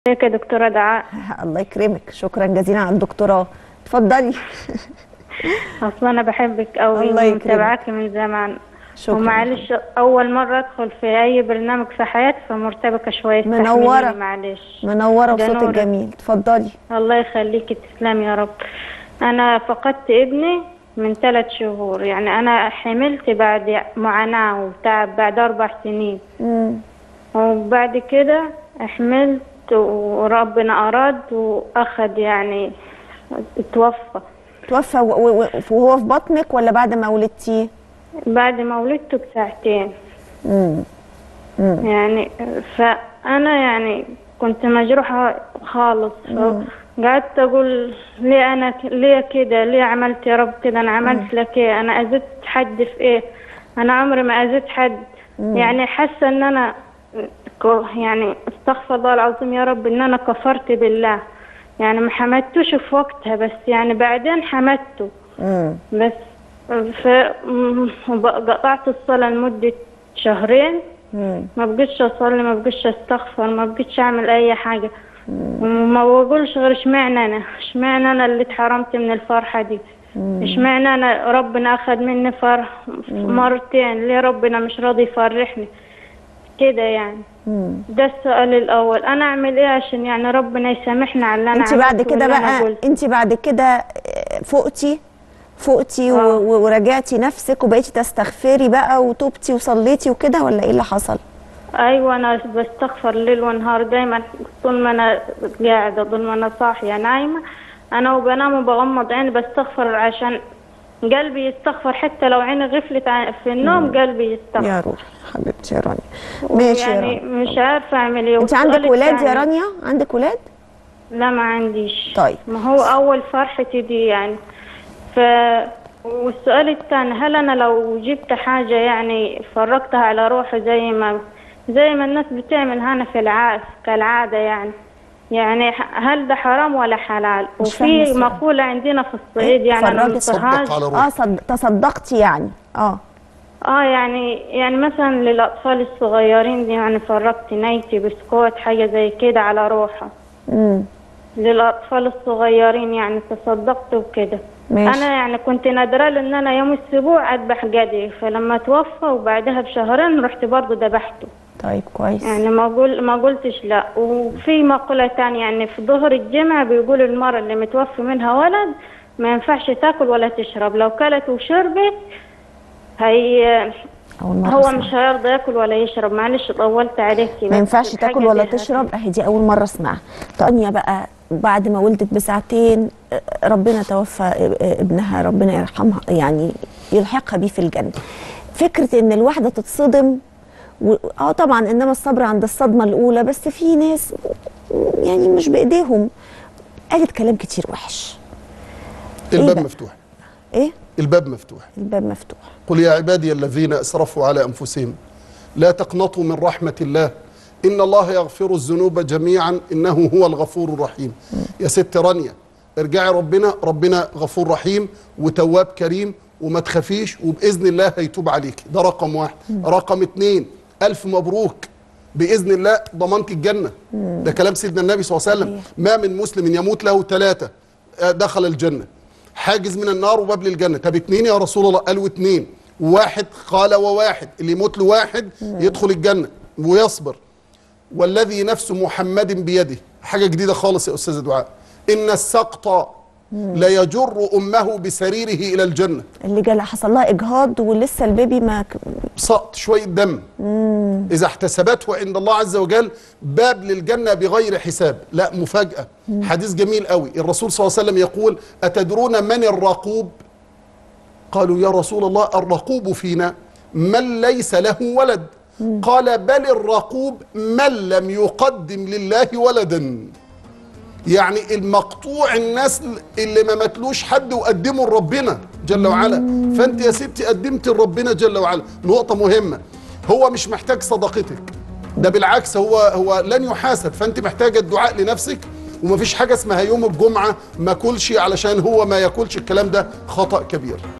ازيك يا دكتورة دعاء الله يكرمك شكرا جزيلا على الدكتوراه اتفضلي اصلا انا بحبك قوي الله يكرمك. ومتابعاكي من زمان شكرا ومعلش اول مرة ادخل في اي برنامج في حياتي فمرتبكة شوية منورة. استحمليني معلش منوره ده وصوتك نورك. جميل اتفضلي الله يخليكي تسلمي يا رب انا فقدت ابني من ثلاث شهور يعني انا حملت بعد معاناة وتعب بعد اربع سنين مم. وبعد كده حملت وربنا اراد واخد يعني توفى توفى و- و- و- وهو في بطنك ولا بعد ما ولدتيه بعد ما ولدته بساعتين مم. يعني فأنا يعني كنت مجروحة خالص قعدت أقول ليه أنا ك- ليه كده ليه عملت يا رب كده أنا عملت لك إيه أنا أذيت حد في إيه أنا عمري ما أذيت حد يعني حاسة إن أنا ك- يعني استغفر الله العظيم يا رب إن أنا كفرت بالله يعني ما حمدتوش في وقتها بس يعني بعدين حمدته مم. بس ف م- قطعت الصلاة لمدة شهرين مم. ما بقيتش اصلي ما بقيتش استغفر ما بقيتش اعمل اي حاجه وما بقولش غير اشمعنى انا اشمعنى انا اللي اتحرمت من الفرحه دي اشمعنى انا ربنا اخذ مني فرح مرتين ليه ربنا مش راضي يفرحني كده يعني مم. ده السؤال الاول انا اعمل ايه عشان يعني ربنا يسامحني على اللي انا انت بعد عملته كده واللي أنا بقى قلته. انت بعد كده آه، فقتي فقتي و- آه. و- وراجعتي نفسك وبقيتي تستغفري بقى وتوبتي وصليتي وكده ولا ايه اللي حصل؟ ايوه انا بستغفر ليل ونهار دايما طول ما انا قاعده طول ما انا صاحيه نايمه انا وبنام وبغمض عيني بستغفر عشان قلبي يستغفر حتى لو عيني غفلت عن- في النوم قلبي يستغفر يا روحي حبيبتي يا رانيا ماشي يا يعني رانيا مش عارفه اعمل ايه انت والسؤال عندك ولاد يا التاني- رانيا عندك ولاد لا ما عنديش طيب. ما هو اول فرحتي دي يعني ف والسؤال الثاني هل انا لو جبت حاجه يعني فرقتها على روحي زي ما زي ما الناس بتعمل هنا في العاف كالعاده يعني يعني ح- هل ده حرام ولا حلال مش فاهمة وفي السؤال. مقوله عندنا في الصعيد يعني انا فرجت من صدق سوهاج على اه روحك صد... تصدقتي يعني اه اه يعني يعني مثلا للاطفال الصغيرين دي يعني فرقت نيتي بسكوت حاجه زي كده على روحها امم للأطفال الصغيرين يعني تصدقت وكده ماشي. أنا يعني كنت نادرة له إن أنا يوم الأسبوع أذبح جدي فلما توفى وبعدها بشهرين رحت برضه ذبحته طيب كويس يعني ما قول ما قلتش لا وفي مقولة تانية يعني في ظهر الجمعة بيقول المرأة اللي متوفي منها ولد ما ينفعش تاكل ولا تشرب لو كلت وشربت هي اول مره هو أسمع. مش هيرضى ياكل ولا يشرب معلش طولت عليكي ما ينفعش الحاجة تاكل ولا دي تشرب اهي دي اول مره اسمعها طانيا بقى بعد ما ولدت بساعتين آه، ربنا توفى آه، ابنها ربنا يرحمها يعني يلحقها بيه في الجنه فكره ان الواحده تتصدم و... اه طبعا انما الصبر عند الصدمه الاولى بس في ناس يعني مش بايديهم قالت كلام كتير وحش الباب بقى؟ مفتوح ايه الباب مفتوح الباب مفتوح قل يا عبادي الذين اسرفوا على انفسهم لا تقنطوا من رحمه الله ان الله يغفر الذنوب جميعا انه هو الغفور الرحيم يا ست رانيا ارجعي ربنا ربنا غفور رحيم وتواب كريم وما تخافيش وباذن الله هيتوب عليك ده رقم واحد رقم اتنين الف مبروك باذن الله ضمانك الجنه ده كلام سيدنا النبي صلى الله عليه وسلم ما من مسلم يموت له ثلاثه دخل الجنه حاجز من النار وباب للجنه طب اتنين يا رسول الله قالوا اتنين واحد قال وواحد اللي يموت له واحد يدخل الجنه ويصبر والذي نفس محمد بيده حاجه جديده خالص يا استاذه دعاء ان السقط لا يجر امه بسريره الى الجنه اللي جالها حصل لها اجهاض ولسه البيبي ما ك- سقط شويه دم اذا احتسبته عند الله عز وجل باب للجنه بغير حساب لا مفاجاه حديث جميل قوي الرسول صلى الله عليه وسلم يقول اتدرون من الرقوب قالوا يا رسول الله الرقوب فينا من ليس له ولد قال بل الرقوب من لم يقدم لله ولدا يعني المقطوع النسل اللي ما ماتلوش حد وقدمه لربنا جل وعلا فانت يا ستي قدمت لربنا جل وعلا نقطه مهمه هو مش محتاج صدقتك ده بالعكس هو هو لن يحاسب فانت محتاجه الدعاء لنفسك ومفيش حاجه اسمها يوم الجمعه ما كلش علشان هو ما ياكلش الكلام ده خطا كبير